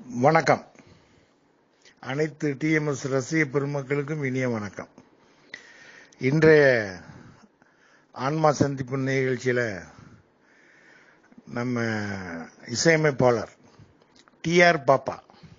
வணக்கம் அனைத்து டிஎம்எஸ் ரசிக பெருமக்களுக்கும் இனிய வணக்கம் இன்றைய ஆன்மா சந்திப்பு நிகழ்ச்சியில் நம்ம இசையமைப்பாளர் டிஆர் பாப்பா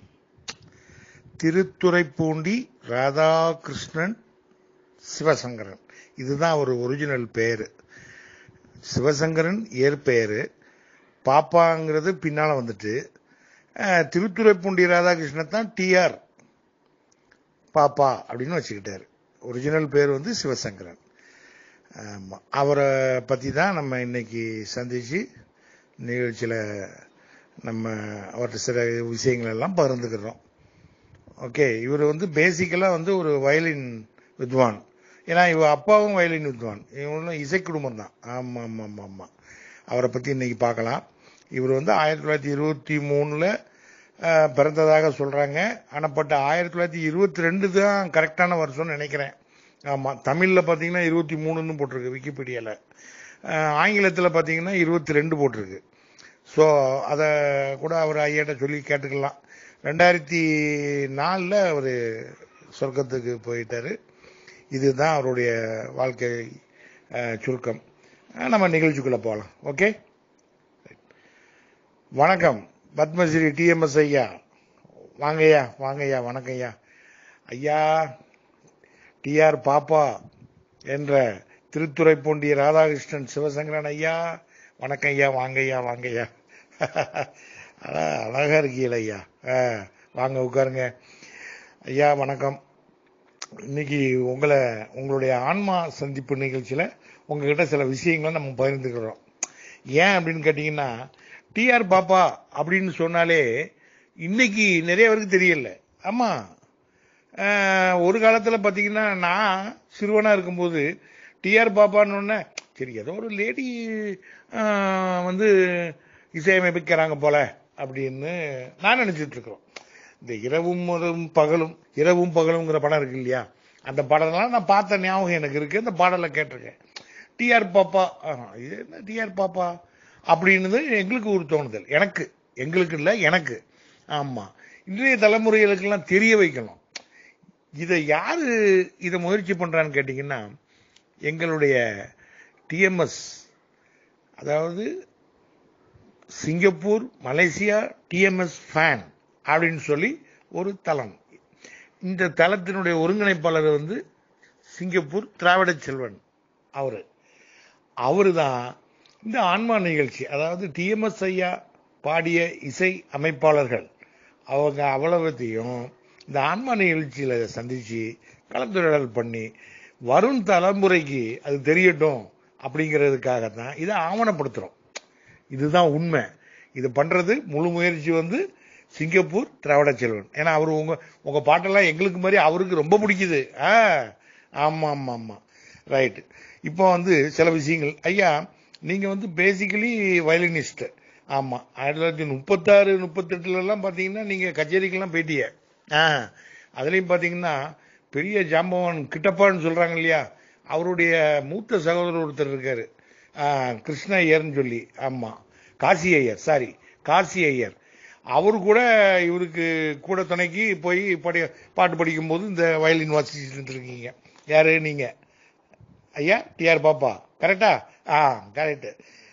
திருத்துறைப்பூண்டி ராதாகிருஷ்ணன் சிவசங்கரன் இதுதான் ஒரு ஒரிஜினல் பேரு சிவசங்கரன் இயற்பெயரு பாப்பாங்கிறது பின்னால வந்துட்டு அஹ், திருத்துறைப்பூண்டி ராதாகிருஷ்ணன் தான் டிஆர் பாப்பா அப்படின்னு வச்சுக்கிட்டாரு ஒரிஜினல் பேர் வந்து சிவசங்கரன் ஆமா. அவரை பத்தி தான் நம்ம இன்னைக்கு சந்திச்சு நிகழ்ச்சியில நம்ம அவர்கிட்ட சில விஷயங்கள் எல்லாம் பகிர்ந்துக்கிறோம் ஓகே இவர் வந்து பேசிக்கலா வந்து ஒரு வயலின் வித்வான் ஏன்னா இவ அப்பாவும் வயலின் வித்வான் இவங்களும் இசை குடும்பம் தான் ஆமா ஆமா ஆமா ஆமா அவரை பத்தி இன்னைக்கு பார்க்கலாம் இவர் வந்து ஆயிரத்தி தொள்ளாயிரத்தி இருபத்தி மூணுல அஹ், பிறந்ததாக சொல்றாங்க ஆனா பட் ஆயிரத்தி தொள்ளாயிரத்தி இருபத்தி ரெண்டு தான் கரெக்டான வருஷம்னு நினைக்கிறேன் ஆமா தமிழ்ல பாத்தீங்கன்னா இருபத்தி மூணுன்னு போட்டிருக்கு விக்கிபீடியால அஹ், ஆங்கிலத்துல பாத்தீங்கன்னா இருபத்தி ரெண்டு போட்டிருக்கு ஸோ அதை கூட அவர் ஐயாட்ட சொல்லி கேட்டுக்கலாம் ரெண்டாயிரத்தி நாலில் அவர் சொர்க்கத்துக்கு போயிட்டாரு இதுதான் அவருடைய வாழ்க்கை அஹ், சுருக்கம் அஹ், நம்ம நிகழ்ச்சிக்குள்ள போகலாம் ஓகே வணக்கம் பத்மஸ்ரீ டிஎம்எஸ் ஐயா வாங்கய்யா வாங்கய்யா வணக்கம் ஐயா ஐயா டிஆர் பாப்பா என்ற திருத்துறைப்பூண்டி ராதாகிருஷ்ணன் சிவசங்கரன் ஐயா வணக்கம் ஐயா வாங்கய்யா வாங்கய்யா அழகா அழகா இருக்கீங்கள ஐயா ஆ, வாங்க உட்காருங்க ஐயா வணக்கம் இன்னைக்கு உங்களை உங்களுடைய ஆன்மா சந்திப்பு நிகழ்ச்சியில உங்ககிட்ட சில விஷயங்களை நம்ம பகிர்ந்துக்கிறோம் ஏன் அப்படின்னு கேட்டீங்கன்னா டிஆர் பாப்பா அப்படின்னு சொன்னாலே இன்னைக்கு நிறைய பேருக்கு தெரியல ஆமா ஆஹ், ஒரு காலத்துல பாத்தீங்கன்னா நான் சிறுவனா இருக்கும்போது டிஆர் பாப்பான்னு உடனே, சரி ஏதோ ஒரு லேடி வந்து இசையமைக்கிறாங்க போல அப்படின்னு நான் நினைச்சிட்டு இருக்கிறோம் இந்த இரவும் முதலும் பகலும் இரவும் பகலுங்கிற படம் இருக்கு இல்லையா அந்த படம்லாம் நான் பார்த்த ஞாபகம் எனக்கு இருக்கு அந்த பாடலை கேட்டிருக்கேன் டிஆர் பாப்பா ஆஹா, இது என்ன டிஆர் பாப்பா அப்படின்னுது எங்களுக்கு ஒரு தோணுதல் எனக்கு எங்களுக்கு இல்லை எனக்கு ஆமா இன்றைய தலைமுறைகளுக்கெல்லாம் தெரிய வைக்கணும் இதை யாரு இதை முயற்சி பண்றான்னு கேட்டீங்கன்னா எங்களுடைய டிஎம்எஸ் அதாவது சிங்கப்பூர் மலேசியா டிஎம்எஸ் ஃபேன் அப்படின்னு சொல்லி ஒரு தளம் இந்த தளத்தினுடைய ஒருங்கிணைப்பாளர் வந்து சிங்கப்பூர் திராவிட செல்வன் அவரு அவரு தான் இந்த ஆன்மா நிகழ்ச்சி அதாவது டிஎம்எஸ் ஐயா பாடிய இசை அமைப்பாளர்கள் அவங்க அவ்வளவத்தையும் இந்த ஆன்மா நிகழ்ச்சியில சந்திச்சு கலந்துரையாடல் பண்ணி வரும் தலைமுறைக்கு அது தெரியட்டும் அப்படிங்கிறதுக்காக தான் இதை ஆவணப்படுத்துறோம் இதுதான் உண்மை இது பண்றது முழு முயற்சி வந்து சிங்கப்பூர் திராவிட செல்வன் ஏன்னா அவர் உங்க உங்க பாட்டெல்லாம் எங்களுக்கு மாதிரி அவருக்கு ரொம்ப பிடிக்குது ஆ, ஆமா ஆமா ஆமா ரைட் இப்போ வந்து சில விஷயங்கள் ஐயா நீங்க வந்து பேசிக்கலி வயலினிஸ்ட் ஆமா ஆயிரத்தி தொள்ளாயிரத்தி முப்பத்தாறு முப்பத்தெட்டுல எல்லாம் பாத்தீங்கன்னா நீங்க கச்சேரிக்கெல்லாம் போயிட்டீங்க ஆ அதுலயும் பாத்தீங்கன்னா பெரிய ஜாம்பவான் கிட்டப்பான்னு சொல்றாங்க இல்லையா அவருடைய மூத்த சகோதரர் ஒருத்தர் இருக்காரு ஆ, கிருஷ்ண ஐயர்னு சொல்லி ஆமா காசி ஐயர் சாரி காசி ஐயர் அவரு கூட இவருக்கு கூட துணைக்கு போய் படி பாட்டு படிக்கும்போது இந்த வயலின் வாசிச்சுட்டு இருக்கீங்க யாரு நீங்க ஐயா டிஆர் பாப்பா கரெக்டா ஆ கரெக்ட்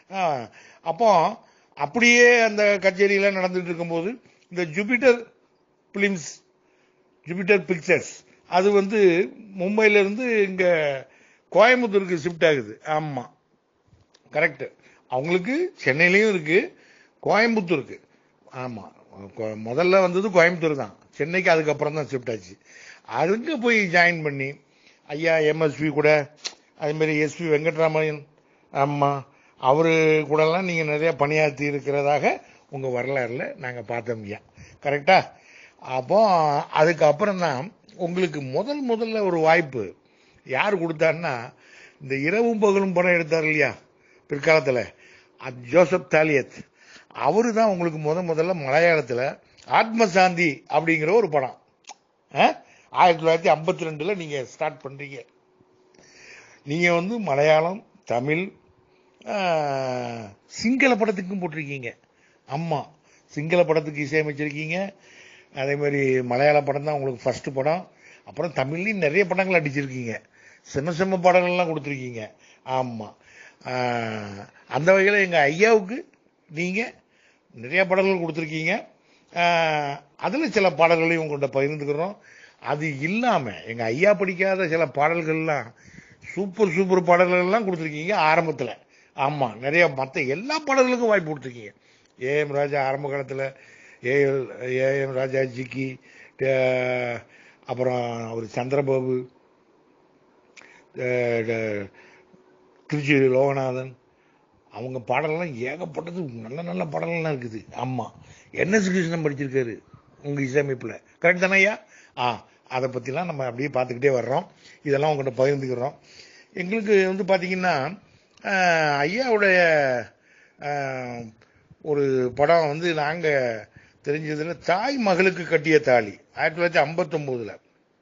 அப்போ அப்படியே அந்த கச்சேரியில நடந்துட்டு இருக்கும்போது இந்த ஜூபிட்டர் பிலிம்ஸ் ஜூபிட்டர் பிக்சர்ஸ் அது வந்து மும்பைல இருந்து இங்க கோயம்புத்தூருக்கு ஷிஃப்ட் ஆகுது ஆமா கரெக்ட் அவங்களுக்கு சென்னையிலயும் இருக்கு கோயம்புத்தூருக்கு ஆமா கொ- முதல்ல வந்தது கோயம்புத்தூர் தான் சென்னைக்கு அதுக்கப்புறம் தான் ஷிஃப்ட் ஆச்சு அதுக்கு போய் ஜாயின் பண்ணி ஐயா எம்எஸ்வி கூட அதே மாதிரி எஸ்பி வெங்கட்ராமன் ஆமா அவரு கூடலாம் நீங்க நிறைய பணியாற்றி இருக்கிறதாக உங்க வரலாறுல நாங்க பார்த்தோம் ஐயா கரெக்டா அப்போ அதுக்கப்புறம் தான் உங்களுக்கு முதல் முதல்ல ஒரு வாய்ப்பு யார் கொடுத்தாருன்னா இந்த இரவும் பகலும் படம் எடுத்தார் இல்லையா பிற்காலத்துல அது ஜோசப் தாலியத் அவரு தான் உங்களுக்கு முத முதல்ல மலையாளத்துல ஆத்மசாந்தி அப்படிங்கிற ஒரு படம் ஆ? ஆயிரத்தி தொள்ளாயிரத்தி ஐம்பத்தி ரெண்டுல நீங்க ஸ்டார்ட் பண்றீங்க நீங்க வந்து மலையாளம் தமிழ் ஆ, சிங்கள படத்துக்கும் போட்டிருக்கீங்க ஆமா சிங்கள படத்துக்கு இசையமைச்சிருக்கீங்க அதே மாதிரி மலையாள படம் தான் உங்களுக்கு ஃபர்ஸ்ட் படம் அப்புறம் தமிழ்லையும் நிறைய படங்கள் அடிச்சிருக்கீங்க சின்ன சின்ன பாடல்கள்லாம் கொடுத்துருக்கீங்க ஆமாம் அந்த வகையில் எங்கள் ஐயாவுக்கு நீங்கள் நிறைய பாடல்கள் கொடுத்துருக்கீங்க அதில் சில பாடல்களையும் உங்கள்கிட்ட பகிர்ந்துக்கிறோம் அது இல்லாமல் எங்கள் ஐயா படிக்காத சில பாடல்கள்லாம் சூப்பர் சூப்பர் பாடல்கள்லாம் கொடுத்துருக்கீங்க ஆரம்பத்தில் ஆமாம் நிறைய மற்ற எல்லா பாடல்களுக்கும் வாய்ப்பு கொடுத்துருக்கீங்க ஏஎம் ராஜா ஆரம்ப காலத்தில் ஏஎல் ஏஎம் ராஜாஜிக்கு அஹ், அப்புறம் அவர் சந்திரபாபு அஹ், அஹ், திருச்சி லோகநாதன் அவங்க பாடலெல்லாம் ஏகப்பட்டது நல்ல நல்ல பாடலெல்லாம் இருக்குது ஆமாம் என்எஸ் கிருஷ்ணன் படிச்சிருக்காரு உங்கள் இசையமைப்பில் கரெக்ட் தானே ஐயா ஆ அதை பற்றிலாம் நம்ம அப்படியே பார்த்துக்கிட்டே வர்றோம் இதெல்லாம் உங்கள்கிட்ட பகிர்ந்துக்கிறோம் எங்களுக்கு வந்து பார்த்தீங்கன்னா ஆஹ், ஐயாவுடைய ஆஹ், ஒரு படம் வந்து நாங்கள் தெரிஞ்சதில் தாய் மகளுக்கு கட்டிய தாலி ஆயிரத்தி தொள்ளாயிரத்தி ஐம்பத்தொம்போதில்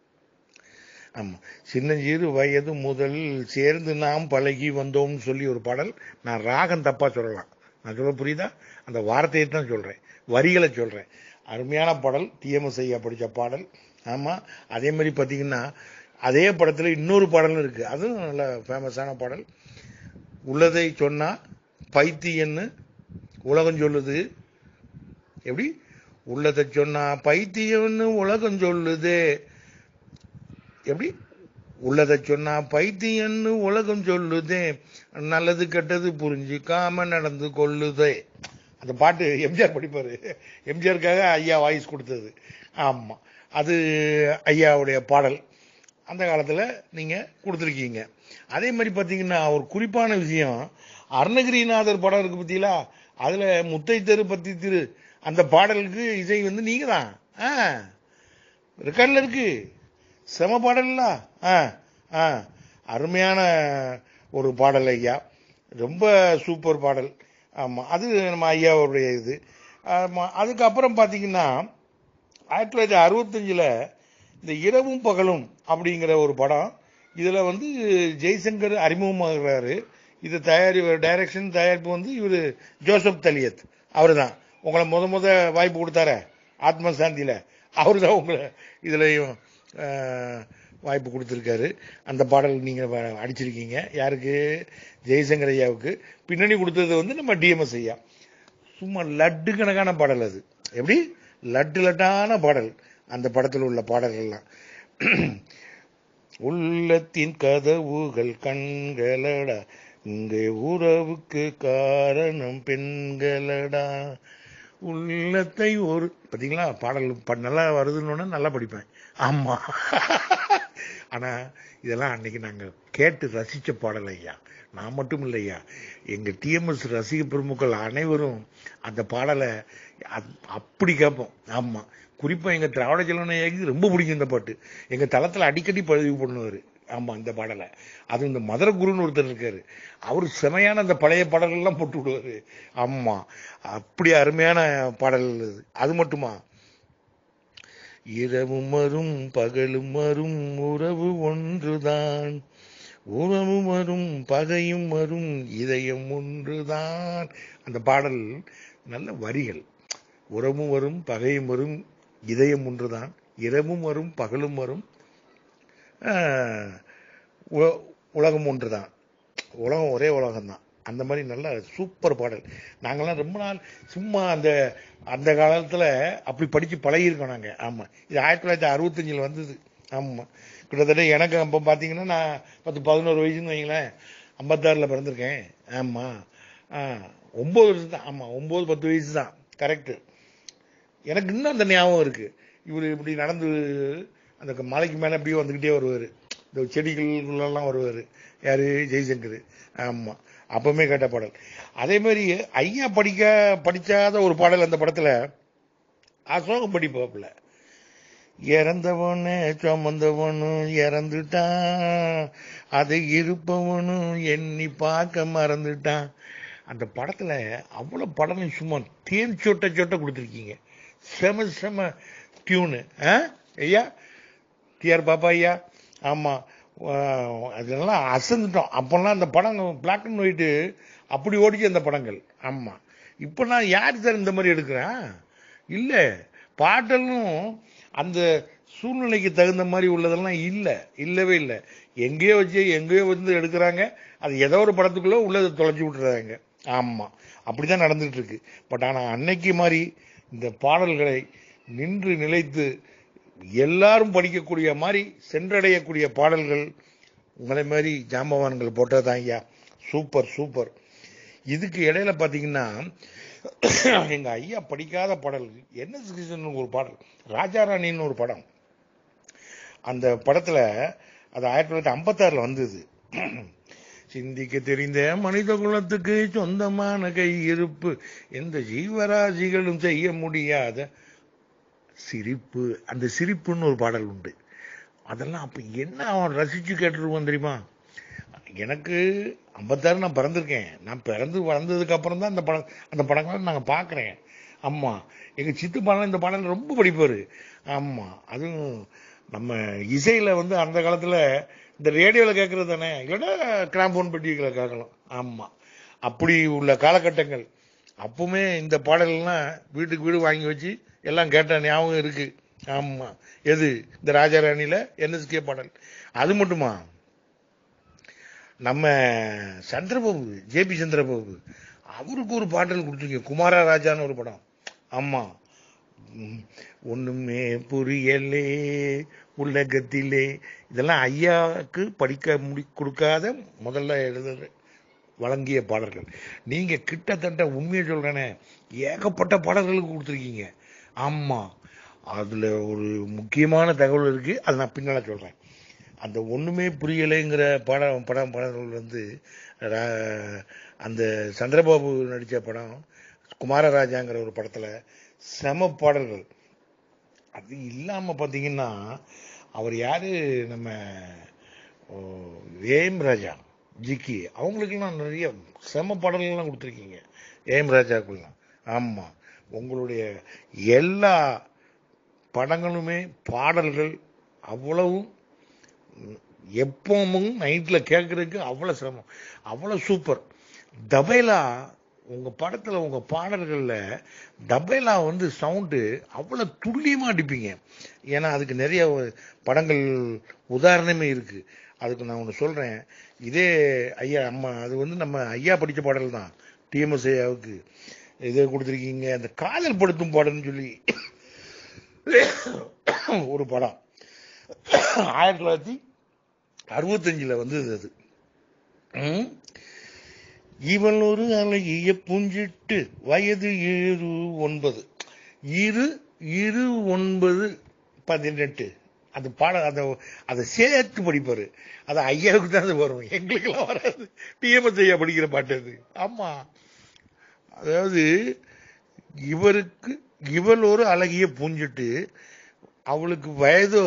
ஆமாம் சின்னஞ்சிறு வயது முதல் சேர்ந்து நாம் பழகி வந்தோம்னு சொல்லி ஒரு பாடல் நான் ராகம் தப்பாக சொல்லலாம் நான் சொல்ல புரியுதா அந்த வார்த்தையை தான் சொல்கிறேன் வரிகளை சொல்கிறேன் அருமையான பாடல் டிஎம்எஸ் ஐயா படித்த பாடல் ஆமாம் அதே மாதிரி பார்த்தீங்கன்னா அதே படத்தில் இன்னொரு பாடலும் இருக்குது அதுவும் நல்ல ஃபேமஸான பாடல் உள்ளதை சொன்னா பைத்தியன்னு உலகம் சொல்லுது எப்படி உள்ளதை சொன்னா பைத்தியம்னு உலகம் சொல்லுதே எப்படி உள்ளதை சொன்னா பைத்தியம்னு உலகம் சொல்லுதே நல்லது கெட்டது புரிஞ்சுக்காம நடந்து கொள்ளுதே அந்த பாட்டு எம்ஜிஆர் படிப்பாரு எம்ஜிஆருக்காக ஐயா வாய்ஸ் கொடுத்தது ஆமா அது ஐயாவுடைய பாடல் அந்த காலத்தில் நீங்கள் கொடுத்துருக்கீங்க அதே மாதிரி பார்த்தீங்கன்னா ஒரு குறிப்பான விஷயம் அருணகிரிநாதர் படம் இருக்கு பார்த்தீங்களா அதில் முத்தை தெரு பத்தி திரு அந்த பாடலுக்கு இசை வந்து நீங்கள் தான் ஆ ரெக்கார்டில் இருக்கு செம பாடல்ல ஆ ஆ அருமையான ஒரு பாடல் ஐயா ரொம்ப சூப்பர் பாடல் ஆமாம் அது நம்ம ஐயாவுடைய இது ஆமாம் அதுக்கப்புறம் பார்த்தீங்கன்னா ஆயிரத்தி தொள்ளாயிரத்தி அறுபத்தஞ்சில் இந்த இரவும் பகலும் அப்படிங்கிற ஒரு படம் இதில் வந்து ஜெய்சங்கர் அறிமுகமாகிறாரு இது தயாரி டைரக்ஷன் தயாரிப்பு வந்து இவர் ஜோசப் தலியத் அவர் தான் உங்களை முத முத வாய்ப்பு கொடுத்தார ஆத்ம சாந்தியில் அவர் தான் உங்களை இதுலையும் அஹ், வாய்ப்பு கொடுத்துருக்காரு அந்த பாடல் நீங்கள் அடிச்சிருக்கீங்க யாருக்கு ஜெய்சங்கர் ஐயாவுக்கு பின்னணி கொடுத்தது வந்து நம்ம டிஎம்எஸ் ஐயா சும்மா லட்டு கணக்கான பாடல் அது எப்படி லட்டு லட்டான பாடல் அந்த படத்தில் உள்ள பாடல்கள்லாம் உள்ளத்தின் கதவுகள் கண்களடா இங்கே உறவுக்கு காரணம் பெண்களடா உள்ளத்தை ஒரு பார்த்தீங்களா பாடல் ப- நல்லா வருதுன்னு நல்லா படிப்பேன் ஆமா ஆனா இதெல்லாம் அன்னைக்கு நாங்க கேட்டு ரசிச்ச பாடல் ஐயா நான் மட்டும் இல்லையா எங்க டிஎம்எஸ் ரசிக பெருமக்கள் அனைவரும் அந்த பாடலை அப்- அப்படி கேட்போம் ஆமா குறிப்பா எங்க திராவிட செல்வனையாக்கு ரொம்ப பிடிக்கும் இந்த பாட்டு எங்க தளத்துல அடிக்கடி பதிவு பண்ணுவாரு ஆமா இந்த பாடலை அது இந்த மதுர குருன்னு ஒருத்தர் இருக்காரு அவர் செமையான அந்த பழைய பாடல்கள்லாம் போட்டு விடுவாரு ஆமா அப்படி அருமையான பாடல் அது அது மட்டுமா இரவும் வரும் பகலும் வரும் உறவு ஒன்றுதான் உறவும் வரும் பகையும் வரும் இதயம் ஒன்றுதான் அந்த பாடல் நல்ல வரிகள் உறவும் வரும் பகையும் வரும் இதயம் ஒன்றுதான் இரவும் வரும் பகலும் வரும் ஆஹ், உல- உலகம் ஒன்றுதான் உலகம் ஒரே உலகம்தான் அந்த மாதிரி நல்ல சூப்பர் பாடல் நாங்கெல்லாம் ரொம்ப நாள் சும்மா அந்த அந்த காலத்துல அப்படி படிச்சு பழகியிருக்கோம் நாங்க ஆமா இது ஆயிரத்தி தொள்ளாயிரத்தி அறுபத்தஞ்சில் வந்தது ஆமா கிட்டத்தட்ட எனக்கு அப்போ பார்த்தீங்கன்னா நான் பத்து பதினோரு வயசுன்னு வைங்களேன் ஐம்பத்தாறில் பிறந்திருக்கேன் ஆமா ஆ ஒம்பது வருஷம் தான் ஆமா ஒம்பது பத்து வயசு தான் கரெக்டு எனக்கு இன்னும் அந்த ஞாபகம் இருக்கு இவர் இப்படி நடந்து அந்த க- மலைக்கு மேலே அப்படியே வந்துக்கிட்டே வருவார் இந்த செடிகளுக்குள்ளெல்லாம் வருவார் யாரு ஜெய்சங்கர் ஆமா அப்பவுமே கேட்ட பாடல் அதே மாதிரி ஐயா படிக்க படிக்காத ஒரு பாடல் அந்த படத்துல அசோகம் படிப்பாப்புல இறந்தவனு சுமந்தவனும் இறந்துட்டான் அதை இருப்பவனும் எண்ணி பார்க்க மறந்துட்டான் அந்த படத்துல அவ்வளவு படம் சும்மா தேன் சொட்ட சொட்ட கொடுத்துருக்கீங்க செம செம டியூனு ஐயா டிஆர் பாப்பா ஐயா ஆமா ஆஹ் அதெல்லாம் அசந்துட்டோம் அப்பெல்லாம் அந்த படம் பிளாக் அண்ட் ஒயிட்டு அப்படி ஓடிச்சு அந்த படங்கள் ஆமா இப்ப நான் யார் சார் இந்த மாதிரி எடுக்கிறேன் இல்ல பாட்டலும் அந்த சூழ்நிலைக்கு தகுந்த மாதிரி உள்ளதெல்லாம் இல்ல இல்லவே இல்ல எங்கேயோ வச்சு எங்கேயோ வந்து எடுக்கிறாங்க அது ஏதோ ஒரு படத்துக்குள்ள உள்ளதை தொலைச்சி விட்டுறாங்க ஆமா அப்படிதான் நடந்துட்டு இருக்கு பட் ஆனா அன்னைக்கு மாதிரி இந்த பாடல்களை நின்று நிலைத்து எல்லாரும் படிக்கக்கூடிய மாதிரி சென்றடையக்கூடிய பாடல்கள் உங்களை மாதிரி ஜாம்பவான்கள் போட்டதுதான் ஐயா சூப்பர் சூப்பர் இதுக்கு இடையில பாத்தீங்கன்னா எங்க ஐயா படிக்காத பாடல் என்ன கிருஷ்ணன் ஒரு பாடல் ராஜாராணின்னு ஒரு படம் அந்த படத்துல அது ஆயிரத்தி தொள்ளாயிரத்தி ஐம்பத்தாறுல வந்தது சிந்திக்க தெரிந்த மனித குலத்துக்கு சொந்தமான கை இருப்பு எந்த ஜீவராசிகளும் செய்ய முடியாத சிரிப்பு அந்த சிரிப்புன்னு ஒரு பாடல் உண்டு அதெல்லாம் அப்ப என்ன அவன் ரசிச்சு கேட்டுருவான் தெரியுமா எனக்கு ஐம்பத்தாறு நான் பிறந்திருக்கேன் நான் பிறந்து வளர்ந்ததுக்கு அப்புறம் தான் அந்த படம் அந்த படங்களை நாங்க பார்க்கறேன் ஆமா எங்க சித்து பாடம் இந்த பாடல் ரொம்ப படிப்பாரு ஆமா அதுவும் நம்ம இசையில வந்து அந்த காலத்துல இந்த ரேடியோல கேட்கறது தானே இல்லைன்னா கிராம்போன் பெட்டிகளை கேட்கலாம் ஆமா அப்படி உள்ள காலகட்டங்கள் அப்பவுமே இந்த பாடல்கள்லாம் வீட்டுக்கு வீடு வாங்கி வச்சு எல்லாம் கேட்ட ஞாபகம் இருக்கு ஆமா எது இந்த ராஜாராணியில என்எஸ்கே பாடல் அது மட்டுமா நம்ம சந்திரபாபு ஜேபி சந்திரபாபு அவருக்கு ஒரு பாடல் கொடுத்துருக்கீங்க குமாரா ராஜான்னு ஒரு படம் ஆமா ம், ஒண்ணுமே புரியலே உலகத்திலே இதெல்லாம் ஐயாவுக்கு படிக்க முடி கொடுக்காத முதல்ல எழுதுற வழங்கிய பாடல்கள் நீங்க கிட்டத்தட்ட உண்மையை சொல்றேனே ஏகப்பட்ட பாடல்களுக்கு கொடுத்துருக்கீங்க ஆமா அதுல ஒரு முக்கியமான தகவல் இருக்கு அது நான் பின்னால சொல்றேன் அந்த ஒண்ணுமே புரியலைங்கிற படம் படம் பாடல்கள் வந்து ரா- அந்த சந்திரபாபு நடிச்ச படம் குமாரராஜாங்கிற ஒரு படத்துல செம பாடல்கள் அது இல்லாம பாத்தீங்கன்னா அவர் யாரு நம்ம ஓ, ஏம் ராஜா ஜிக்கி அவங்களுக்கெல்லாம் நிறைய செம பாடல்கள்லாம் கொடுத்துருக்கீங்க ஏம் ராஜாக்குலாம் ஆமா உங்களுடைய எல்லா படங்களுமே பாடல்கள் அவ்வளவும் எப்பவும் நைட்ல கேட்கறதுக்கு அவ்வளவு சிரமம் அவ்வளவு சூப்பர் தபேலா உங்க படத்துல உங்க பாடல்கள்ல தபேலா வந்து சவுண்டு அவ்வளவு துல்லியமா அடிப்பீங்க ஏன்னா அதுக்கு நிறைய படங்கள் உதாரணமே இருக்கு அதுக்கு நான் ஒன்று சொல்றேன் இதே ஐயா அம்மா அது வந்து நம்ம ஐயா படிச்ச பாடல் தான் டிஎம்எஸ் ஐயாவுக்கு இதை கொடுத்துருக்கீங்க அந்த காதல் படுத்தும் பாடல்னு சொல்லி ஒரு படம் ஆயிரத்தி தொள்ளாயிரத்தி அறுபத்தஞ்சுல வந்தது அது ம். இவள் ஒரு அழகிய புஞ்சிட்டு வயது ஏழு ஒன்பது இரு இரு ஒன்பது பதினெட்டு அது பாட அதை அதை சேர்த்து படிப்பாரு அது ஐயாவுக்கு தான் அது வரும் எங்களுக்கெல்லாம் வராது டிஎம்எஸ் ஐயா படிக்கிற பாட்டு அது ஆமா அதாவது இவருக்கு இவள் ஒரு அழகிய பூஞ்சிட்டு அவளுக்கு வயதோ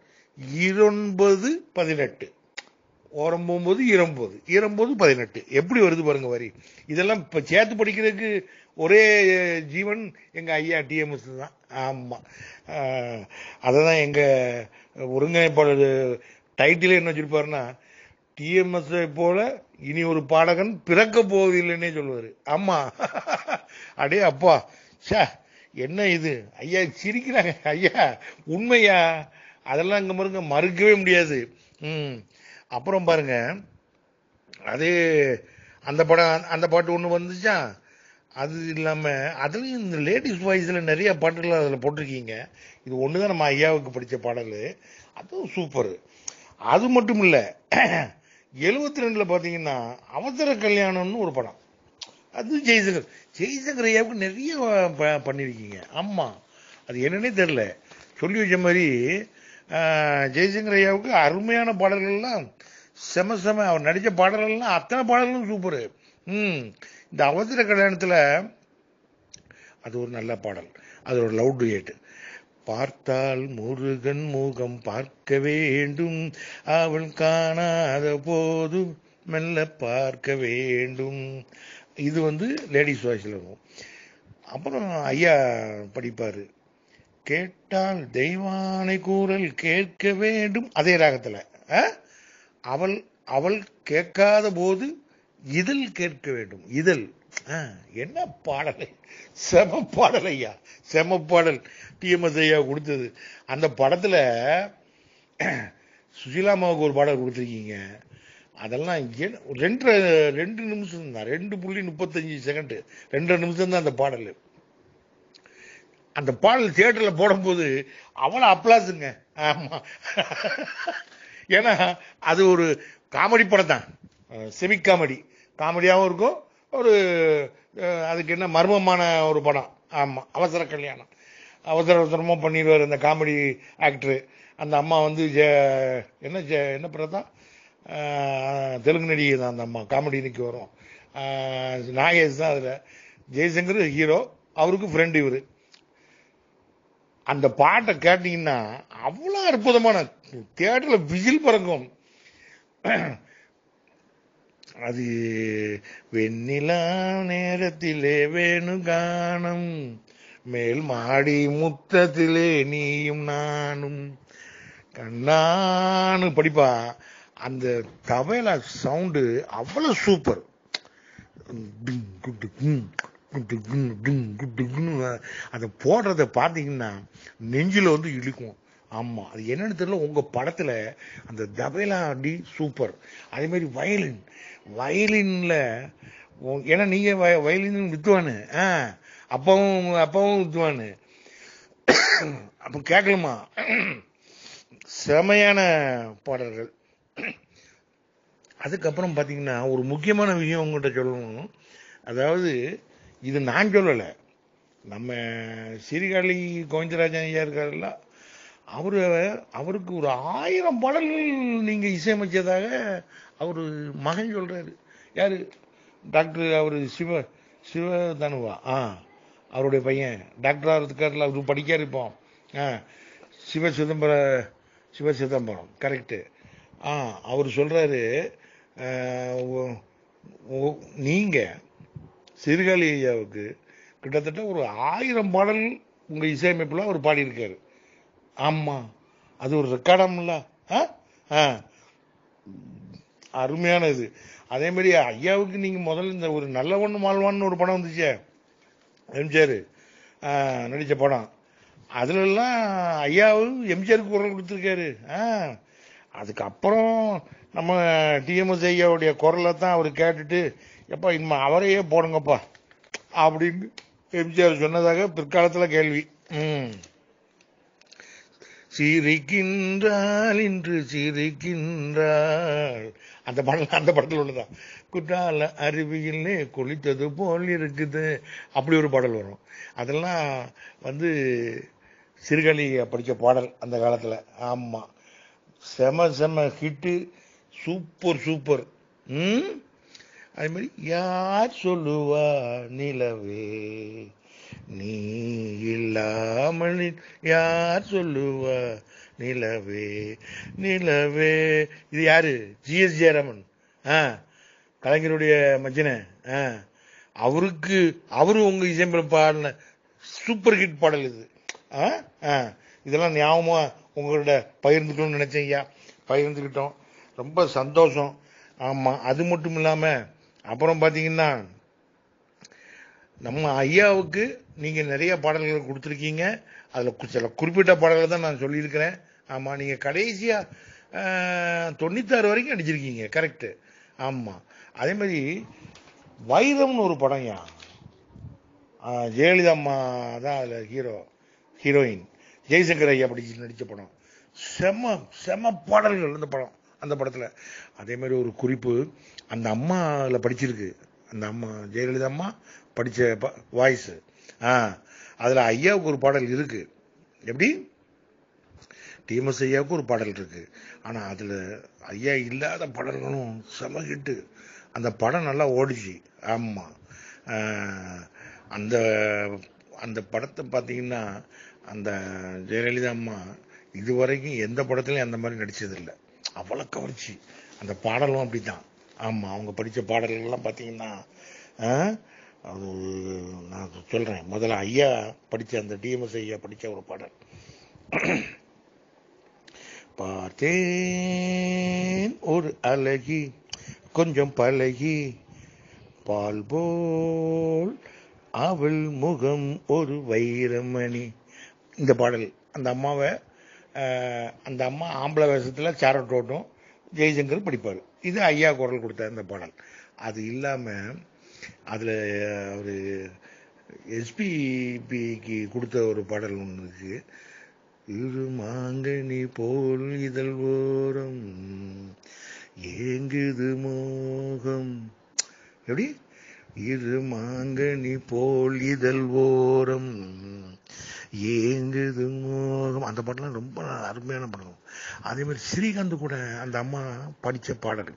இருபது பதினெட்டு ஓரம்போது இருபது இருபது பதினெட்டு எப்படி வருது பாருங்க வரி இதெல்லாம் இப்ப சேர்த்து படிக்கிறதுக்கு ஒரே ஜீவன் எங்க ஐயா டிஎம்எஸ் தான் ஆமா ஆஹ், அததான் எங்க ஒருங்கிணைப்பாளர் டைட்டிலே என்ன வச்சிருப்பாருன்னா டிஎம்எஸ் போல இனி ஒரு பாடகன் பிறக்க போவதில்லைன்னே சொல்லுவாரு ஆமா அடே அப்பா ச்சே என்ன இது ஐயா சிரிக்கிறாங்க ஐயா உண்மையா அதெல்லாம் இங்க பாருங்க மறுக்கவே முடியாது ம் அப்புறம் பாருங்க அதே அந்த படம் அந்த பாட்டு ஒண்ணு வந்துச்சா அது இல்லாம அதுலயும் இந்த லேடிஸ் வாய்ஸ்ல நிறைய பாட்டுகள் அதுல போட்டிருக்கீங்க இது ஒண்ணுதான் நம்ம ஐயாவுக்கு படிச்ச பாடல் அதுவும் சூப்பர் அது மட்டும் இல்ல எழுபத்தி ரெண்டுல பாத்தீங்கன்னா அவசர கல்யாணம்னு ஒரு படம் அது ஜெய்சங்கர் ஜெய்சங்கர் ஐயாவுக்கு நிறைய ப- பண்ணிருக்கீங்க ஆமா அது என்னன்னே தெரியல சொல்லி வச்ச மாதிரி ஆஹ், ஜெய்சங்கர் ஐயாவுக்கு அருமையான பாடல்கள்லாம் செம செம அவர் நடிச்ச பாடல்கள்லாம் அத்தனை பாடல்களும் சூப்பர் ம் இந்த அவசர கல்யாணத்துல அது ஒரு நல்ல பாடல் அது ஒரு லவ் டுயேட் பார்த்தால் முருகன் முகம் பார்க்க வேண்டும் அவள் காணாத போது மெல்ல பார்க்க வேண்டும் இது வந்து லேடிஸ் வாய்ஸ்ல இருக்கும் அப்புறம் ஐயா படிப்பாரு கேட்டால் தெய்வானை கூறல் கேட்க வேண்டும் அதே ராகத்துல ஆ? அவள் அவள் கேட்காத போது இதழ் கேட்க வேண்டும் இதழ் ஆ, என்ன பாடல் செம பாடல் ஐயா செம பாடல் டிஎம்எஸ் ஐயா கொடுத்தது அந்த படத்துல சுஷீலாமாவுக்கு ஒரு பாடல் கொடுத்துருக்கீங்க அதெல்லாம் என்ன- ரெண்டு ரெண்டு நிமிஷம் தான் ரெண்டு புள்ளி முப்பத்தஞ்சு செகண்ட் ரெண்டு நிமிஷம் தான் அந்த பாடல் அந்த பாடல் தியேட்டர்ல போடும்போது அவ்வளோ அப்ளாஸுங்க ஆமா ஏன்னா அது ஒரு காமெடி படம் தான் செமி காமெடி காமெடியாகவும் இருக்கும் ஒரு அஹ், அதுக்கு என்ன மர்மமான ஒரு படம் ஆமா அவசர கல்யாணம் அவசர அவசரமா பண்ணிடுவார் அந்த காமெடி ஆக்டர் அந்த அம்மா வந்து ஜெ- என்ன ஜெ- என்ன பிரதா அஹ், தெலுங்கு நடிகை தான் அந்த அம்மா காமெடி இன்னைக்கு வரும் அஹ், நாகேஷ் தான் அதுல ஜெய்சங்கர் ஹீரோ அவருக்கு ஃப்ரெண்ட் இவரு அந்த பாட்டை கேட்டீங்கன்னா அவ்வளோ அற்புதமான தியேட்டர்ல விசில் பறக்கும் அது வெண்ணிலா நேரத்திலே வேணுகானம் மேல் மாடி முத்தத்திலே நீயும் நானும் கண்ணானு படிப்பா அந்த தபேலா சவுண்டு அவ்வளவு சூப்பர் அதை போடுறத பார்த்தீங்கன்னா நெஞ்சில வந்து இழுக்கும் ஆமா அது என்னன்னு தெரியல உங்க படத்துல அந்த தபேலா அடி சூப்பர் அதே மாதிரி வயலின் வயலின்ல உ- ஏன்னா நீங்க வய- வயலின் வித்துவானு ஆ, அப்பாவும் அப்பாவும் வித்துவானு அப்ப கேட்கலாமா செமையான பாடல்கள் அதுக்கப்புறம் பார்த்தீங்கன்னா ஒரு முக்கியமான விஷயம் உங்கள்கிட்ட சொல்லணும் அதாவது இது நான் சொல்லலை நம்ம சீர்காழி கோவிந்தராஜன் ஐயா இருக்காருல்ல அவரு அவருக்கு ஒரு ஆயிரம் பாடல்கள் நீங்க இசையமைச்சதாக அவரு மகன் சொல்றாரு யாரு டாக்டர் அவரு சிவ சிவ தனுவா ஆ அவருடைய பையன் டாக்டரா இருக்காருல்ல அவரு படிக்காரு இப்போ ஆ சிவ சிதம்பர சிவ சிதம்பரம் கரெக்டு ஆ அவர் சொல்றாரு அஹ், ஒ- ஒ- நீங்க சிறுகாலி ஐயாவுக்கு கிட்டத்தட்ட ஒரு ஆயிரம் பாடல் உங்க இசையமைப்புல அவர் பாடியிருக்காரு ஆமா அது ஒரு ரெக்கார்டாம்ல ஆ? ஆ. அருமையான இது அதே மாதிரி ஐயாவுக்கு நீங்க முதல்ல இந்த ஒரு நல்ல ஒண்ணு மால்வான்னு ஒரு படம் வந்துச்சே எம்ஜிஆர் நடிச்ச படம் அதுல எல்லாம் ஐயாவும் எம்ஜிஆருக்கு குரல் கொடுத்துருக்காரு ஆ. அதுக்கப்புறம் நம்ம டிஎம்எஸ் ஐயாவுடைய குரலை தான் அவர் கேட்டுட்டு எப்பா இனிமே அவரையே போடுங்கப்பா அப்படின்னு எம்ஜிஆர் சொன்னதாக பிற்காலத்துல கேள்வி ம் சிரிக்கின்றாள் இன்று சிரிக்கின்றாள் அந்த படம் அந்த படத்தில் உள்ளதான் குற்றால அருவியிலே குளித்தது போல் இருக்குது அப்படி ஒரு பாடல் வரும் அதெல்லாம் வந்து சிறுகலி படிச்ச பாடல் அந்த காலத்துல ஆமா செம செம ஹிட்டு சூப்பர் சூப்பர் ம் அது மாதிரி யார் சொல்லுவா நிலவே நீ இல்லாமல் யார் சொல்லுவா நிலவே நிலவே இது யாரு ஜிஎஸ் ஜெயராமன் ஆ கலைஞருடைய மச்சின ஆ அவருக்கு அவரு உங்க இசையமைப்பு பாடின சூப்பர் ஹிட் பாடல் இது ஆ ஆ இதெல்லாம் ஞாபகமா உங்களோட பகிர்ந்துக்கணும்னு நினைச்சேன் ஐயா பகிர்ந்துக்கிட்டோம் ரொம்ப சந்தோஷம் ஆமா அது மட்டும் இல்லாம அப்புறம் பாத்தீங்கன்னா நம்ம ஐயாவுக்கு நீங்க நிறைய பாடல்கள் கொடுத்துருக்கீங்க அதுல கு- சில குறிப்பிட்ட பாடல்கள் தான் நான் சொல்லியிருக்கிறேன் ஆமா நீங்க கடைசியா ஆஹ், தொண்ணூத்தாறு வரைக்கும் நடிச்சிருக்கீங்க கரெக்ட் ஆமா அதே மாதிரி வைரம்னு ஒரு படம்யா ஆஹ், ஜெயலலிதா அம்மா தான் அதுல ஹீரோ ஹீரோயின் ஜெய்சங்கர் ஐயா படிச்சு நடிச்ச படம் செம செம பாடல்கள் அந்த படம் அந்த படத்துல அதே மாதிரி ஒரு குறிப்பு அந்த அம்மா அதுல படிச்சிருக்கு அந்த அம்மா ஜெயலலிதா அம்மா படிச்ச வாய்ஸ் ஆ அதுல ஐயாவுக்கு ஒரு பாடல் இருக்கு எப்படி டிஎம்எஸ் ஐயாவுக்கு ஒரு பாடல் இருக்கு ஆனா அதுல ஐயா இல்லாத பாடல்களும் செம ஹிட்டு அந்த படம் நல்லா ஓடிச்சு ஆமா ஆஹ், அந்த அந்த படத்தை பார்த்தீங்கன்னா அந்த ஜெயலலிதா அம்மா இதுவரைக்கும் எந்த படத்துலயும் அந்த மாதிரி நடிச்சதில்லை அவ்வளவு கவர்ச்சி அந்த பாடலும் அப்படித்தான் ஆமா அவங்க படிச்ச பாடல்கள் எல்லாம் பார்த்தீங்கன்னா ஆஹ், அது நான் சொல்றேன் முதல்ல ஐயா படிச்ச அந்த டிஎம்எஸ் ஐயா படிச்ச ஒரு பாடல் பார்த்தேன் ஒரு அழகி கொஞ்சம் பழகி பால் போல் அவள் முகம் ஒரு வைரமணி இந்த பாடல் அந்த அம்மாவை அஹ், அந்த அம்மா ஆம்பளை வேஷத்தில் சாரட் ஓட்டும் ஜெய்சங்கர் படிப்பார் இது ஐயா குரல் கொடுத்த இந்த பாடல் அது இல்லாமல் அதில் அவர் எஸ்பிபிக்கு கொடுத்த ஒரு பாடல் ஒன்று இருக்கு இரு மாங்கனி போல் இதழ் ஓரம் ஏங்குது மோகம் எப்படி இரு மாங்கனி போல் இதழ் ஓரம் ஏங்குது மோகம் அந்த பாட்டெல்லாம் ரொம்ப அருமையான படம் அதே மாதிரி ஸ்ரீகாந்த் கூட அந்த அம்மா படித்த பாடல்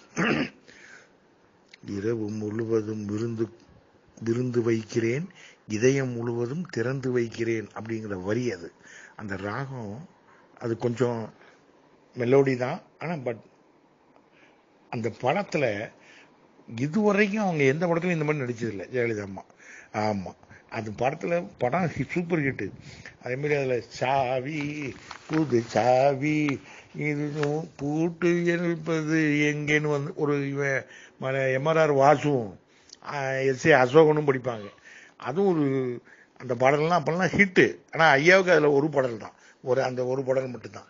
இரவு முழுவதும் விருந்து விருந்து வைக்கிறேன் இதயம் முழுவதும் திறந்து வைக்கிறேன் அப்படிங்கிற வரி அது அந்த ராகம் அது கொஞ்சம் மெலோடி தான் ஆனால் பட் அந்த படத்தில் இதுவரைக்கும் அவங்க எந்த படத்துலையும் இந்த மாதிரி நடிச்சதில்லை ஜெயலலிதா அம்மா ஆமாம் அந்த படத்தில் படம் சூப்பர் ஹிட்டு அதேமாரி அதில் சாவி புது சாவி இது பூட்டு எழுப்பது எங்கேன்னு வந்து ஒரு இவன் எம்ஆர்ஆர் வாசுவும் எஸ் ஏ அசோகனும் படிப்பாங்க அதுவும் ஒரு அந்த பாடல்லாம் அப்போல்லாம் ஹிட்டு ஆனால் ஐயாவுக்கு அதில் ஒரு பாடல் தான் ஒரு அந்த ஒரு பாடல் மட்டும்தான்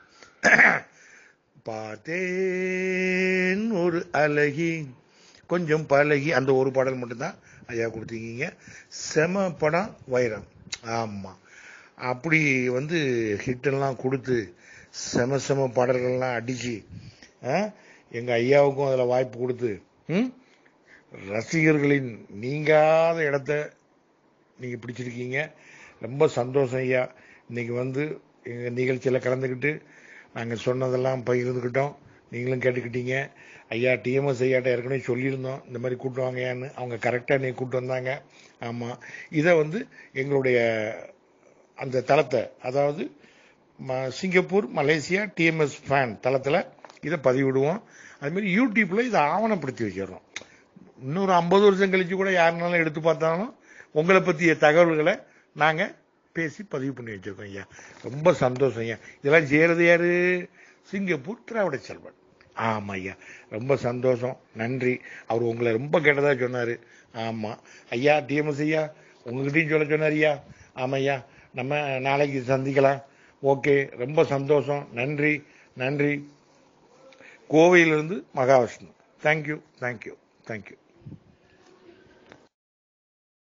பார்த்தேன் ஒரு அழகி கொஞ்சம் பழகி அந்த ஒரு பாடல் மட்டும்தான் ஐயா கொடுத்தீங்க செம படம் வைரம் ஆமாம் அப்படி வந்து ஹிட்டெல்லாம் கொடுத்து செம செம பாடல்கள்லாம் அடித்து எங்கள் ஐயாவுக்கும் அதில் வாய்ப்பு கொடுத்து ம் ரசிகர்களின் நீங்காத இடத்த நீங்கள் பிடிச்சிருக்கீங்க ரொம்ப சந்தோஷம் ஐயா இன்னைக்கு வந்து எங்கள் நிகழ்ச்சியில் கலந்துக்கிட்டு நாங்கள் சொன்னதெல்லாம் பகிர்ந்துக்கிட்டோம் நீங்களும் கேட்டுக்கிட்டீங்க ஐயா டிஎம்எஸ் ஐயாட்ட ஏற்கனவே சொல்லியிருந்தோம் இந்த மாதிரி கூட்டு வாங்கயான்னு அவங்க கரெக்டாக இன்னைக்கு கூட்டு வந்தாங்க ஆமாம் இதை வந்து எங்களுடைய அந்த தளத்தை அதாவது ம- சிங்கப்பூர் மலேசியா டிஎம்எஸ் ஃபேன் தளத்தில் இதை பதிவிடுவோம் அதுமாரி யூடியூப்பில் இதை ஆவணப்படுத்தி வச்சிடுறோம் இன்னொரு ஐம்பது வருஷம் கழிச்சு கூட யாருனாலும் எடுத்து பார்த்தாலும் உங்களை பற்றிய தகவல்களை நாங்கள் பேசி பதிவு பண்ணி வச்சிருக்கோம் ஐயா ரொம்ப சந்தோஷம் ஐயா இதெல்லாம் செய்கிறது யாரு சிங்கப்பூர் திராவிட செல்வன் ஆமாம் ஐயா ரொம்ப சந்தோஷம் நன்றி அவர் உங்களை ரொம்ப கேட்டதாக சொன்னார் ஆமாம் ஐயா டிஎம்எஸ் ஐயா உங்ககிட்டயும் சொல்ல சொன்னார் ஐயா ஆமாம் ஐயா நம்ம நாளைக்கு சந்திக்கலாம் ஓகே ரொம்ப சந்தோஷம் நன்றி நன்றி கோவையிலிருந்து மகாவிஷ்ணு தேங்க்யூ தேங்க்யூ தேங்க்யூ